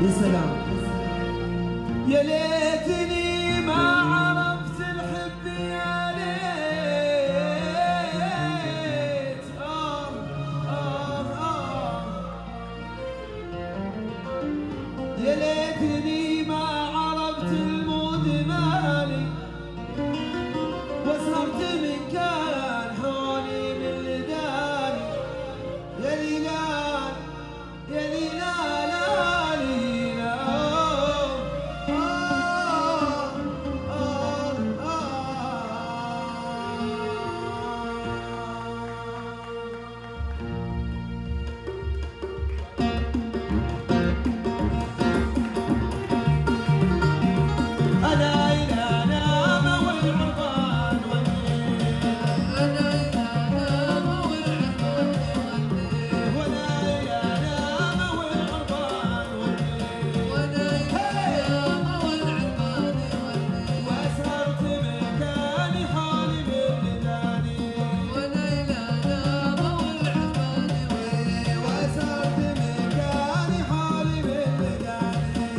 يا سلام يا ليتني ما عرفت الحب يا ليت آه آه آه يا ليتني ما عرفت المود مالي وسهرت من كان حولي من لداني يا ليلان يا ليلان ليلان آه آه آه أنا إلى نام والعربان والليل وأنا إلى نام والعربان والليل وأسهرت مكاني حالي بالليالي وأسهرت مكاني حالي بالليالي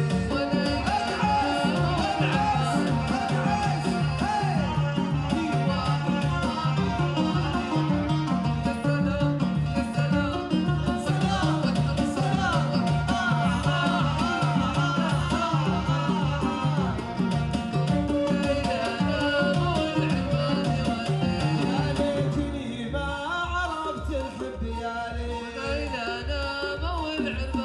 يا ليتني ما عرفت الحب يا ليل